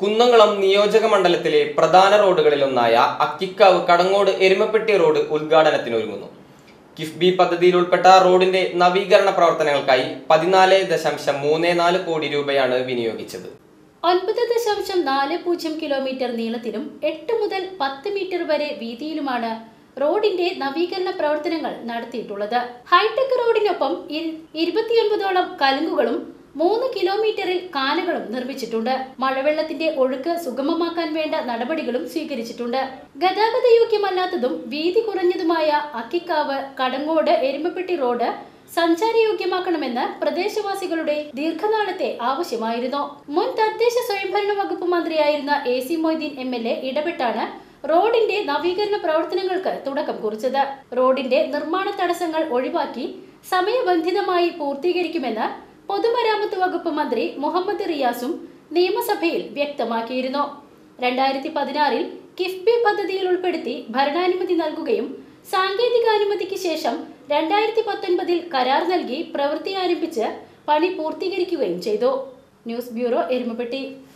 കുന്നംകുളം നിയോജക മണ്ഡലത്തിലെ പ്രധാന റോഡുകളിലൊന്നായ അക്കിക്കാവ് കടങ്ങോട് എരുമപ്പെട്ടി റോഡ് ഉദ്ഘാടനത്തിനൊരുങ്ങുന്നു കിഫ്ബി പദ്ധതിയിൽ ഉൾപ്പെട്ട റോഡിന്റെ നവീകരണ പ്രവർത്തനങ്ങൾക്കായി പതിനാല് ദശാംശം മൂന്ന് നാല് കോടി രൂപയാണ് വിനിയോഗിച്ചത് ഒൻപത് ദശാംശം നാല് പൂജ്യം കിലോമീറ്റർ നീളത്തിലും എട്ട് മുതൽ പത്ത് മീറ്റർ വരെ വീതിയിലുമാണ് റോഡിന്റെ നവീകരണ പ്രവർത്തനങ്ങൾ നടത്തിയിട്ടുള്ളത് ഹൈടെക് റോഡിനൊപ്പം ഇരു- ഇരുപത്തിയൊൻപതോളം കലുങ്കുകളും മൂന്ന് കിലോമീറ്ററിൽ കാനകളും നിർമ്മിച്ചിട്ടുണ്ട് മഴവെള്ളത്തിന്റെ ഒഴുക്ക് സുഗമമാക്കാൻ വേണ്ട നടപടികളും സ്വീകരിച്ചിട്ടുണ്ട് ഗതാഗത യോഗ്യമല്ലാത്തതും വീതി കുറഞ്ഞതുമായ അക്കിക്കാവ് കടങ്ങോട് എരുമപ്പെട്ടി റോഡ് സഞ്ചാരയോഗ്യമാക്കണമെന്ന് പ്രദേശവാസികളുടെ ദീർഘനാളത്തെ ആവശ്യമായിരുന്നു മുൻ തദ്ദേശ സ്വയംഭരണ വകുപ്പ് മന്ത്രിയായിരുന്ന A C Moideen M L A ഇടപെട്ടാണ് റോഡിന്റെ നവീകരണ പ്രവർത്തനങ്ങൾക്ക് തുടക്കം കുറിച്ചത് റോഡിന്റെ നിർമ്മാണ തടസ്സങ്ങൾ ഒഴിവാക്കി സമയബന്ധിതമായി പൂർത്തീകരിക്കുമെന്ന് പൊതുമരാമത്ത് വകുപ്പ് മന്ത്രി മുഹമ്മദ് റിയാസും നിയമസഭയിൽ വ്യക്തമാക്കിയിരുന്നു രണ്ടായിരത്തി പതിനാറിൽ കിഫ്ബി പദ്ധതിയിൽ ഉൾപ്പെടുത്തി ഭരണാനുമതി നൽകുകയും സാങ്കേതികാനുമതിക്ക് ശേഷം രണ്ടായിരത്തി പത്തൊൻപതിൽ കരാർ നൽകി പ്രവൃത്തി ആരംഭിച്ച് പണി പൂർത്തീകരിക്കുകയും ചെയ്തു ന്യൂസ് ബ്യൂറോ എരുമപ്പെട്ടി